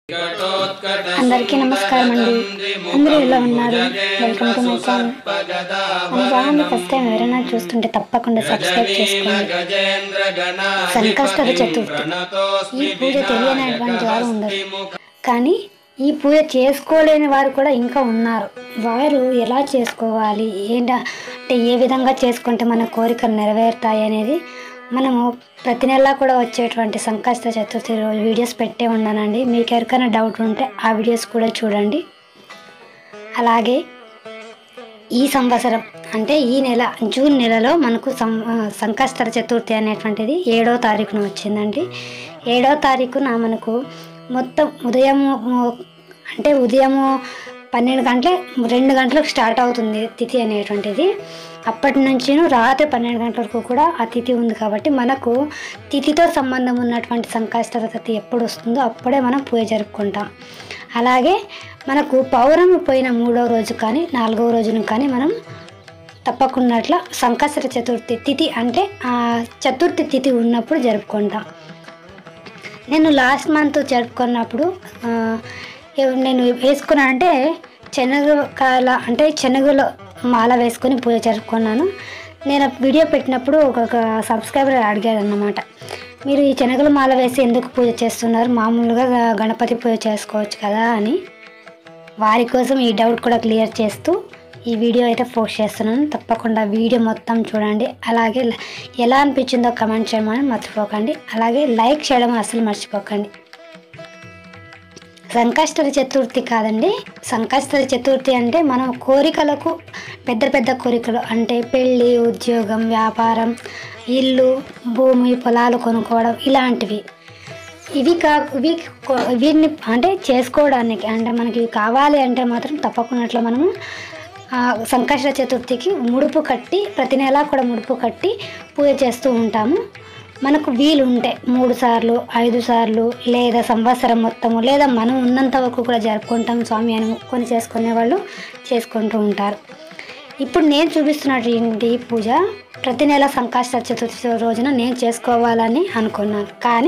అందరికీ నమస్కారం అండి అందరూ ఎలా ఉన్నారు వెల్కమ్ టు మై ఛానల్ మన ఛానల్ని ఫస్ట్ టైం ఎవరైనా చూస్తుంటే తప్పకుండా సబ్స్క్రైబ్ చేసుకోండి సంకష్టద చతుర్థి ఈ పూజ తెలియనటువంటి వారు ఉండరు కానీ ఈ పూజ చేసుకోలేని వారు కూడా ఇంకా ఉన్నారు వారు ఎలా చేసుకోవాలి ఏంట అంటే ఏ విధంగా చేసుకుంటే మన కోరికలు నెరవేరుతాయి అనేది మనము ప్రతి నెలా కూడా వచ్చేటువంటి సంకష్ట చతుర్థి రోజు వీడియోస్ పెట్టే ఉన్నానండి మీకు ఎవరికైనా డౌట్ ఉంటే ఆ వీడియోస్ కూడా చూడండి అలాగే ఈ సంవత్సరం అంటే ఈ నెల జూన్ నెలలో మనకు సం ఆ, సంకష్టర చతుర్థి అనేటువంటిది ఏడో తారీఖున వచ్చిందండి ఏడో తారీఖున మనకు మొత్తం ఉదయం అంటే ఉదయము పన్నెండు గంటల రెండు గంటలకు స్టార్ట్ అవుతుంది తిథి అనేటువంటిది అప్పటి నుంచి రాత్రి పన్నెండు గంటల వరకు కూడా ఆ తిథి ఉంది కాబట్టి మనకు తిథితో సంబంధం ఉన్నటువంటి సంకష్టర తిథి ఎప్పుడు వస్తుందో అప్పుడే మనం పూజ జరుపుకుంటాం అలాగే మనకు పౌర్ణమి పోయిన మూడో రోజు కానీ నాలుగవ రోజున కానీ మనం తప్పకుండా అట్లా సంకష్టర చతుర్థి తిథి అంటే ఆ చతుర్థి తిథి ఉన్నప్పుడు జరుపుకుంటాం నేను లాస్ట్ మంత్ జరుపుకున్నప్పుడు ఆ, ఎవ- నేను వేసుకున్నానంటే శనగకాయల అంటే శనగల మాల వేసుకొని పూజ జరుపుకున్నాను నేను వీడియో పెట్టినప్పుడు ఒక సబ్స్క్రైబర్ అడిగారు అన్నమాట మీరు ఈ శనగల మాల వేసి ఎందుకు పూజ చేస్తున్నారు మామూలుగా గణపతి పూజ చేసుకోవచ్చు కదా అని వారి కోసం ఈ డౌట్ కూడా క్లియర్ చేస్తూ ఈ వీడియో అయితే పోస్ట్ చేస్తున్నాను తప్పకుండా వీడియో మొత్తం చూడండి అలాగే ల- ఎలా అనిపించిందో కమెంట్ చేయమని మర్చిపోకండి అలాగే లైక్ చేయడం అసలు మర్చిపోకండి సంకష్టర చతుర్థి కాదండి సంకష్టర చతుర్థి అంటే మనం కోరికలకు పెద్ద పెద్ద కోరికలు అంటే పెళ్ళి ఉద్యోగం వ్యాపారం ఇల్లు భూమి పొలాలు కొనుక్కోవడం ఇలాంటివి ఇవి కా ఇవి కొ- వీటిని అంటే చేసుకోవడానికి అంటే మనకి ఇవి కావాలి అంటే మాత్రం తప్పకుండా మనము ఆ, సంకష్ట చతుర్థికి ముడుపు కట్టి ప్రతి నెలా కూడా ముడుపు కట్టి పూజ చేస్తూ ఉంటాము మనకు వీలు ఉంటే మూడు సార్లు ఐదు సార్లు లేదా సంవత్సరం మొత్తము లేదా మనం ఉన్నంత వరకు కూడా జరుపుకుంటాం స్వామి అని మొక్కుకొని చేసుకునే వాళ్ళు చేసుకుంటూ ఉంటారు ఇప్పుడు నేను చూపిస్తున్నటువంటి ఈ పూజ ప్రతి నెల సంకష్ట చతుర్థి రోజున నేను చేసుకోవాలని అనుకున్నాను కానీ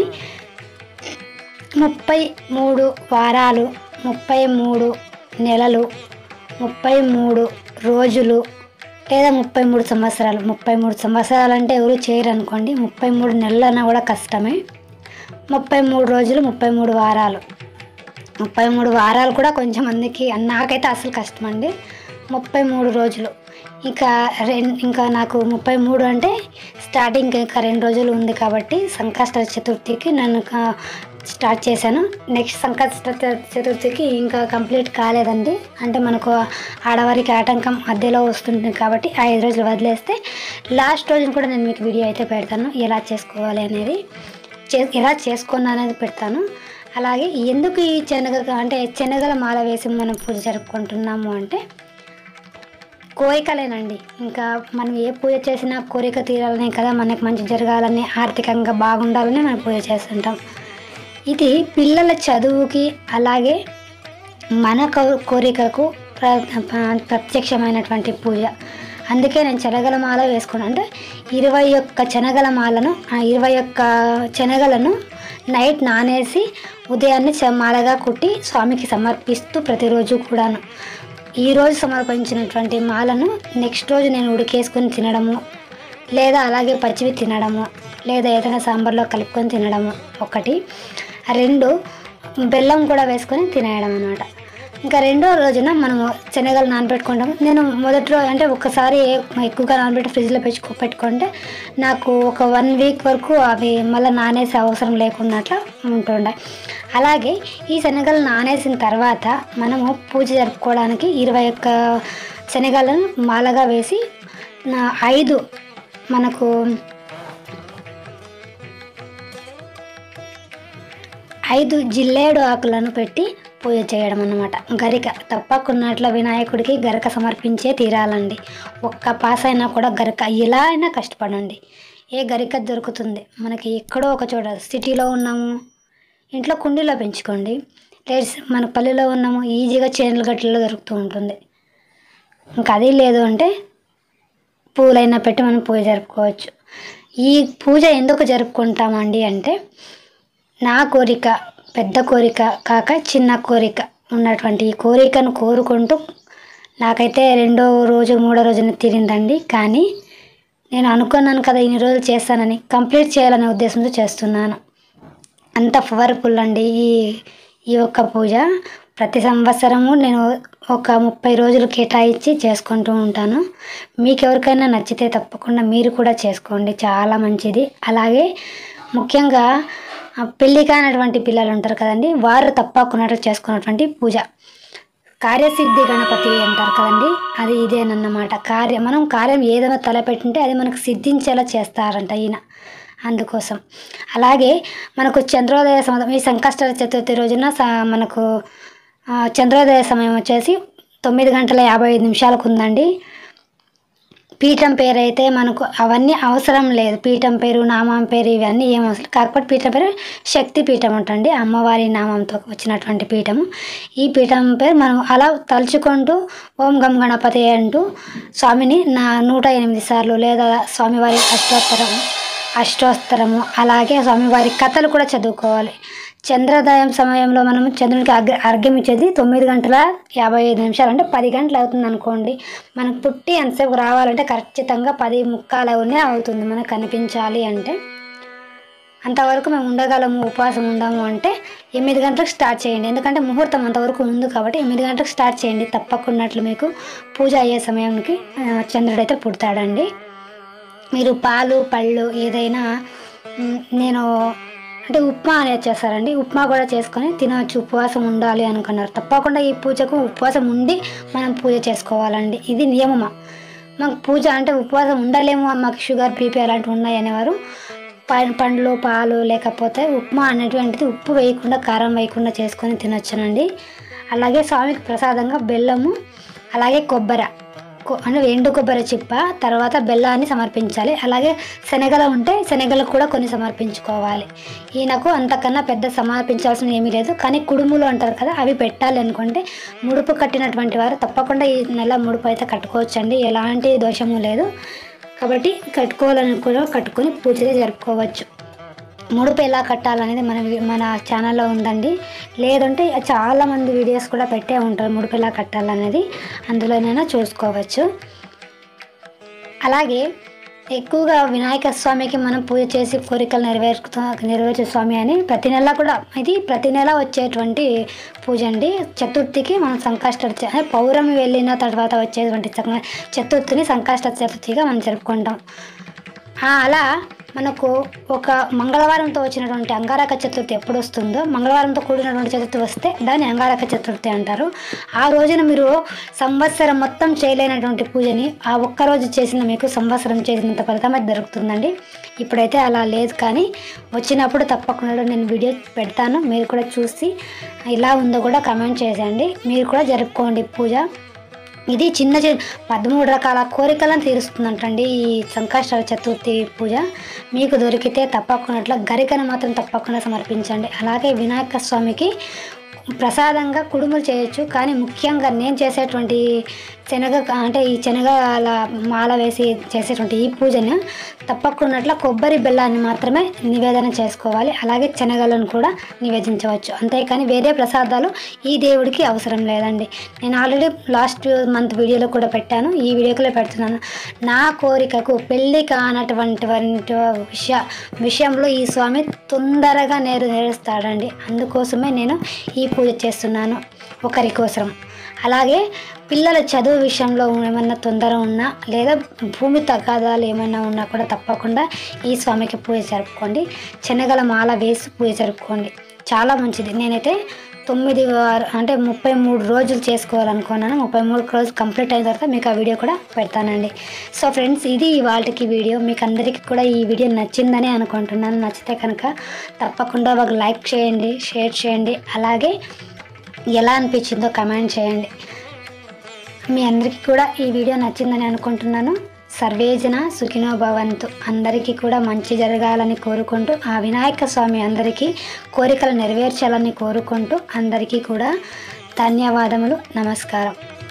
ముప్పై మూడు వారాలు ముప్పై మూడు నెలలు ముప్పై మూడు రోజులు లేదా ముప్పై మూడు సంవత్సరాలు ముప్పై మూడు సంవత్సరాలు అంటే ఎవరు చేయరు అనుకోండి ముప్పై మూడు నెలలు అన్నా కూడా కష్టమే ముప్పై మూడు రోజులు ముప్పై మూడు వారాలు ముప్పై మూడు వారాలు కూడా కొంచెం మందికి నాకైతే అసలు కష్టం అండి ముప్పై మూడు రోజులు ఇంకా రెం ఇంకా నాకు ముప్పై మూడు అంటే స్టార్టింగ్ ఇంకా రెండు రోజులు ఉంది కాబట్టి సంకష్ట చతుర్థికి నన్ను క- స్టార్ట్ చేశాను నెక్స్ట్ సంకష్ట చ- చతుర్థికి ఇంకా కంప్లీట్ కాలేదండి అంటే మనకు ఆడవారికి ఆటంకం మధ్యలో వస్తుంది కాబట్టి ఆ ఐదు రోజులు వదిలేస్తే లాస్ట్ రోజున కూడా నేను మీకు వీడియో అయితే పెడతాను ఎలా చేసుకోవాలి అనేది చే ఎలా చేసుకున్నా అనేది పెడతాను అలాగే ఎందుకు ఈ శనగ అంటే శనగల మాల వేసి మనం పూజ జరుపుకుంటున్నాము అంటే కోరికలేనండి ఇంకా మనం ఏ పూజ చేసినా కోరిక తీరాలనే కదా మనకు మంచి జరగాలని ఆర్థికంగా బాగుండాలని మనం పూజ చేస్తుంటాం ఇది పిల్లల చదువుకి అలాగే మన కో- కోరికకు ప్ర ప్ర- ప్రత్యక్షమైనటువంటి పూజ అందుకే నేను శనగల మాల వేసుకున్నాను అంటే ఇరవై ఒక్క శనగల మాలను ఆ ఇరవై ఒక్క శనగలను నైట్ నానేసి ఉదయాన్నే చ- మాలగా కుట్టి స్వామికి సమర్పిస్తూ ప్రతిరోజు కూడాను ఈ రోజు సమర్పించినటువంటి మాలను నెక్స్ట్ రోజు నేను ఉడికేసుకొని తినడము లేదా అలాగే పచ్చివి తినడము లేదా ఏదైనా సాంబార్లో కలుపుకొని తినడము ఒకటి రెండు బెల్లం కూడా వేసుకొని తినేయడం అనమాట ఇంకా రెండో రోజున మనము శనగలు నానబెట్టుకుంటాము నేను మొదటి రోజు అంటే ఒక్కసారి ఎక్కువగా నానబెట్టి ఫ్రిడ్జ్లో పెట్టుకో పెట్టుకుంటే నాకు ఒక వన్ వీక్ వరకు అవి మళ్ళీ నానేసే అవసరం లేకున్నట్లు ఉంటుండే అలాగే ఈ శనగలు నానేసిన తర్వాత మనము పూజ జరుపుకోవడానికి ఇరవై ఒక్క శనగలను మాలగా వేసి నా ఐదు మనకు ఐదు జిల్లేడు ఆకులను పెట్టి పూజ చేయడం అన్నమాట గరిక తప్పకున్నట్ల వినాయకుడికి గరిక సమర్పించే తీరాలండి ఒక్క పాస్ అయినా కూడా గరిక ఎలా అయినా కష్టపడండి ఏ గరిక దొరుకుతుంది మనకి ఎక్కడో ఒక చోట సిటీలో ఉన్నాము ఇంట్లో కుండీలో పెంచుకోండి లేదు మన పల్లెలో ఉన్నాము ఈజీగా చేనుల గట్లలో దొరుకుతూ ఉంటుంది ఇంకా అది లేదు అంటే పూలైనా పెట్టి మనం పూజ జరుపుకోవచ్చు ఈ పూజ ఎందుకు జరుపుకుంటామండి అంటే నా కోరిక పెద్ద కోరిక కాక చిన్న కోరిక ఉన్నటువంటి ఈ కోరికను కోరుకుంటూ నాకైతే రెండో రోజు మూడో రోజున తీరిందండి కానీ నేను అనుకున్నాను కదా ఇన్ని రోజులు చేస్తానని కంప్లీట్ చేయాలనే ఉద్దేశంతో చేస్తున్నాను అంత పవర్ఫుల్ అండి ఈ ఈ ఒక్క పూజ ప్రతి సంవత్సరము నేను ఒక ముప్పై రోజులు కేటాయించి చేసుకుంటూ ఉంటాను మీకు ఎవరికైనా నచ్చితే తప్పకుండా మీరు కూడా చేసుకోండి చాలా మంచిది అలాగే ముఖ్యంగా ఆ, పెళ్లి కానటువంటి పిల్లలు ఉంటారు కదండి వారు తప్పకుండా చేసుకున్నటువంటి పూజ కార్యసిద్ధి గణపతి అంటారు కదండి అది ఇదేనన్నమాట కార్యం మనం కార్యం ఏదైనా తలపెట్టింటే అది మనకు సిద్ధించేలా చేస్తారంట ఈయన అందుకోసం అలాగే మనకు చంద్రోదయ సమయం ఈ సంకష్ట చతుర్థి రోజున స- మనకు ఆ, చంద్రోదయ సమయం వచ్చేసి తొమ్మిది గంటల యాభై ఐదు నిమిషాలకు ఉందండి పీఠం పేరు అయితే మనకు అవన్నీ అవసరం లేదు పీఠం పేరు నామం పేరు ఇవన్నీ ఏం అవసరం కాకపోతే పీఠం పేరు శక్తి పీఠం ఉంటుంది అమ్మవారి నామంతో వచ్చినటువంటి పీఠము ఈ పీఠం పేరు మనం అలా తలుచుకుంటూ ఓం గం గణపతి అంటూ స్వామిని నా నూట ఎనిమిది సార్లు లేదా స్వామివారి అష్టోత్తరం అష్టోత్తరము అలాగే స్వామివారి కథలు కూడా చదువుకోవాలి చంద్రోదయం సమయంలో మనం చంద్రునికి అర్ఘ అర్ఘ్యం ఇచ్చేది తొమ్మిది గంటల యాభై ఐదు నిమిషాలు అంటే పది గంటలు అవుతుంది అనుకోండి మనకు పుట్టి ఎంతసేపు రావాలంటే ఖచ్చితంగా పది ముక్కాలనే అవుతుంది మనకు కనిపించాలి అంటే అంతవరకు మేము ఉండగలము ఉపవాసం ఉండము అంటే ఎనిమిది గంటలకు స్టార్ట్ చేయండి ఎందుకంటే ముహూర్తం అంతవరకు ఉంది కాబట్టి ఎనిమిది గంటలకు స్టార్ట్ చేయండి తప్పకున్నట్లు మీకు పూజ అయ్యే సమయానికి ఆ, చంద్రుడైతే పుడతాడండి మీరు పాలు పళ్ళు ఏదైనా మ్, నేను అంటే ఉప్మా అనేది చేస్తారండి ఉప్మా కూడా చేసుకొని తినవచ్చు ఉపవాసం ఉండాలి అనుకున్నారు తప్పకుండా ఈ పూజకు ఉపవాసం ఉండి మనం పూజ చేసుకోవాలండి ఇది నియమమా మాకు పూజ అంటే ఉపవాసం ఉండలేము మాకు షుగర్ బీపీ అలాంటివి ఉన్నాయి అనేవారు ప- పండ్లు పాలు లేకపోతే ఉప్మా అనేటువంటిది ఉప్పు వేయకుండా కారం వేయకుండా చేసుకొని తినొచ్చునండి అలాగే స్వామికి ప్రసాదంగా బెల్లము అలాగే కొబ్బరి కొ- అంటే ఎండు కొబ్బరి చిప్ప తర్వాత బెల్లాన్ని సమర్పించాలి అలాగే శనగలు ఉంటే శనగలు కూడా కొన్ని సమర్పించుకోవాలి ఈయనకు అంతకన్నా పెద్ద సమర్పించాల్సిన ఏమీ లేదు కానీ కుడుములు అంటారు కదా అవి పెట్టాలి అనుకుంటే ముడుపు కట్టినటువంటి వారు తప్పకుండా ఈ నెల ముడుపు అయితే కట్టుకోవచ్చండి ఎలాంటి దోషము లేదు కాబట్టి కట్టుకోవాలని కూడా కట్టుకొని పూజలు జరుపుకోవచ్చు ముడుపు ఎలా కట్టాలనేది మన వి- మన ఛానల్లో ఉందండి లేదంటే చాలా మంది వీడియోస్ కూడా పెట్టే ఉంటారు ముడుపు ఎలా కట్టాలనేది అందులోనైనా చూసుకోవచ్చు అలాగే ఎక్కువగా వినాయక స్వామికి మనం పూజ చేసి కోరికలు నెరవేరుతూ నెరవేర్చే స్వామి అని ప్రతి నెల కూడా ఇది ప్రతి నెల వచ్చేటువంటి పూజ అండి చతుర్థికి మనం సంకష్ట చ- అంటే పౌర్ణమి వెళ్ళిన తర్వాత వచ్చేటువంటి సంక- చతుర్థిని సంకష్ట చతుర్థిగా మనం జరుపుకుంటాం ఆ, అలా మనకు ఒక మంగళవారంతో వచ్చినటువంటి అంగారక చతుర్థి ఎప్పుడు వస్తుందో మంగళవారంతో కూడినటువంటి చతుర్థి వస్తే దాన్ని అంగారక చతుర్థి అంటారు ఆ రోజున మీరు సంవత్సరం మొత్తం చేయలేనటువంటి పూజని ఆ ఒక్క రోజు చేసిన మీకు సంవత్సరం చేసినంత ఫలితం అయితే దొరుకుతుందండి ఇప్పుడైతే అలా లేదు కానీ వచ్చినప్పుడు తప్పకుండా నేను వీడియో పెడతాను మీరు కూడా చూసి ఎలా ఉందో కూడా కమెంట్ చేసేయండి మీరు కూడా జరుపుకోండి పూజ ఇది చిన్న చిన్న పదమూడు రకాల కోరికలను తీరుస్తుందంటండి ఈ సంకష్ట చతుర్థి పూజ మీకు దొరికితే తప్పకుండా గరికను మాత్రం తప్పకుండా సమర్పించండి అలాగే వినాయక స్వామికి ప్రసాదంగా కుడుములు చేయొచ్చు కానీ ముఖ్యంగా నేను చేసేటువంటి శనగ అంటే ఈ శనగల మాల వేసి చేసేటువంటి ఈ పూజను తప్పకున్నట్ల కొబ్బరి బెల్లాన్ని మాత్రమే నివేదన చేసుకోవాలి అలాగే శనగలను కూడా నివేదించవచ్చు అంతేకాని వేరే ప్రసాదాలు ఈ దేవుడికి అవసరం లేదండి నేను ఆల్రెడీ లాస్ట్ మంత్ వీడియోలో కూడా పెట్టాను ఈ వీడియోలో పెడుతున్నాను నా కోరికకు పెళ్ళి కానటువంటి వంటి విషయ విషయంలో ఈ స్వామి తొందరగా నేరు నేరుస్తాడండి అందుకోసమే నేను ఈ పూజ చేస్తున్నాను ఒకరి కోసం అలాగే పిల్లల చదువు విషయంలో ఏమన్నా తొందర ఉన్నా లేదా భూమి తగాదాలు ఏమైనా ఉన్నా కూడా తప్పకుండా ఈ స్వామికి పూజ జరుపుకోండి శనగల మాల వేసి పూజ జరుపుకోండి చాలా మంచిది నేనైతే తొమ్మిది వారు అంటే ముప్పై మూడు రోజులు చేసుకోవాలనుకున్నాను ముప్పై మూడు రోజులు కంప్లీట్ అయిన తర్వాత మీకు ఆ వీడియో కూడా పెడతానండి సో ఫ్రెండ్స్ ఇది ఇవాళకి వీడియో మీకు అందరికీ కూడా ఈ వీడియో నచ్చిందని అనుకుంటున్నాను నచ్చితే కనుక తప్పకుండా ఒక లైక్ చేయండి షేర్ చేయండి అలాగే ఎలా అనిపించిందో కమెంట్ చేయండి మీ అందరికీ కూడా ఈ వీడియో నచ్చిందని అనుకుంటున్నాను సర్వేజన సుఖినో భవంతు అందరికీ కూడా మంచి జరగాలని కోరుకుంటూ ఆ వినాయక స్వామి అందరికీ కోరికలు నెరవేర్చాలని కోరుకుంటూ అందరికీ కూడా ధన్యవాదములు నమస్కారం